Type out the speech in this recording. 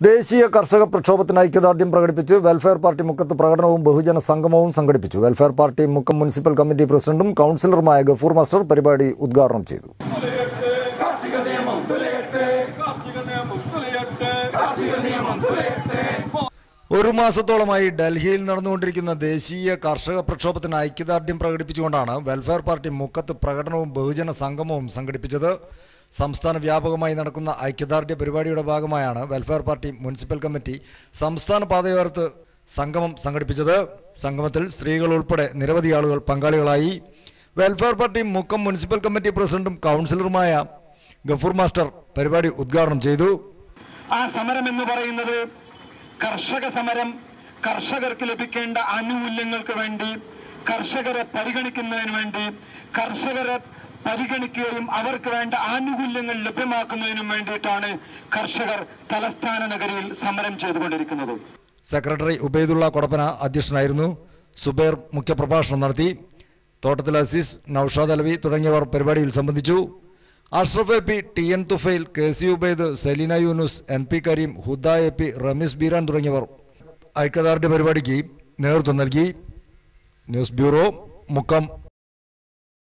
ദേശീയ കർഷക പ്രക്ഷോഭത്തിന് ഐക്യദാർഢ്യം പ്രകടിപ്പിച്ച് വെൽഫെയർ പാർട്ടി മുക്കത്ത് പ്രകടനവും ബഹുജന സംഗമവും സംഘടിപ്പിച്ചു Welfare Party Mukkam municipal committee പ്രസിഡന്റും കൌൺസിലറുമായ ഗഫൂർ മാസ്റ്റർ പരിപാടി ഉദ്ഘാടനം ചെയ്തു കാർഷിക നിയമം തുലയട്ടെ കാർഷിക നിയമം തുലയട്ടെ കാർഷിക നിയമം തുലയട്ടെ ഒരു മാസത്തോളമായി ഡൽഹിയിൽ നടന്നുകൊണ്ടിരിക്കുന്ന ദേശീയ കർഷക പ്രക്ഷോഭത്തിന് ഐക്യദാർഢ്യം പ്രകടിപ്പിച്ചുകൊണ്ടാണ് വെൽഫെയർ പാർട്ടി മുക്കത്ത് പ്രകടനവും ബഹുജന സംഗമവും സംഘടിപ്പിച്ചത് സംസ്ഥാന വ്യാപകമായി നടക്കുന്ന ഐക്യദാർഢ്യ പരിപാടിയുടെ ഭാഗമായാണ് വെൽഫെയർ പാർട്ടി മുനിസിപ്പൽ കമ്മിറ്റി സംസ്ഥാന പാതയോരത്ത് സംഗമം സംഘടിപ്പിച്ചത് സംഗമത്തിൽ സ്ത്രീകൾ ഉൾപ്പെടെ നിരവധി ആളുകൾ പങ്കാളികളായി Welfare Party Mukkam municipal committee പ്രസിഡന്റും കൗൺസിലറുമായ ഗഫൂർ മാസ്റ്റർ പരിപാടി ഉദ്ഘാടനം ചെയ്തു ആ സമരം എന്ന് പറയുന്നത് കർഷക സമരം കർഷകർക്ക് ലഭിക്കേണ്ട ആനുകൂല്യങ്ങൾക്ക് വേണ്ടി കർഷകരെ പരിഗണിക്കുന്നതിന് വേണ്ടി കർഷകരെ പരിഗണിക്കുകയും അവർക്ക് വേണ്ട ആനുകൂല്യങ്ങൾ ലഭ്യമാക്കുന്നതിനും വേണ്ടിയിട്ടാണ് കർഷകർ തലസ്ഥാന നഗരിയിൽ സമരം ചെയ്തുകൊണ്ടിരിക്കുന്നത് സെക്രട്ടറി ഉബൈദുള്ള കൊടപ്പന അധ്യക്ഷനായിരുന്നു സുബൈർ മുഖ്യപ്രഭാഷണം നടത്തി തോട്ടത്തിൽ അസീസ് നൌഷാദ് അലവി തുടങ്ങിയവർ പരിപാടിയിൽ സംബന്ധിച്ചു Ashraf A P T N Thufail K C Ubaid Seleena Yunus N P Kareem Huda A P Ramees Beeran തുടങ്ങിയവർ ഐക്യദാർഢ്യ പരിപാടിക്ക് നേതൃത്വം നൽകി ന്യൂസ് ബ്യൂറോ മുക്കം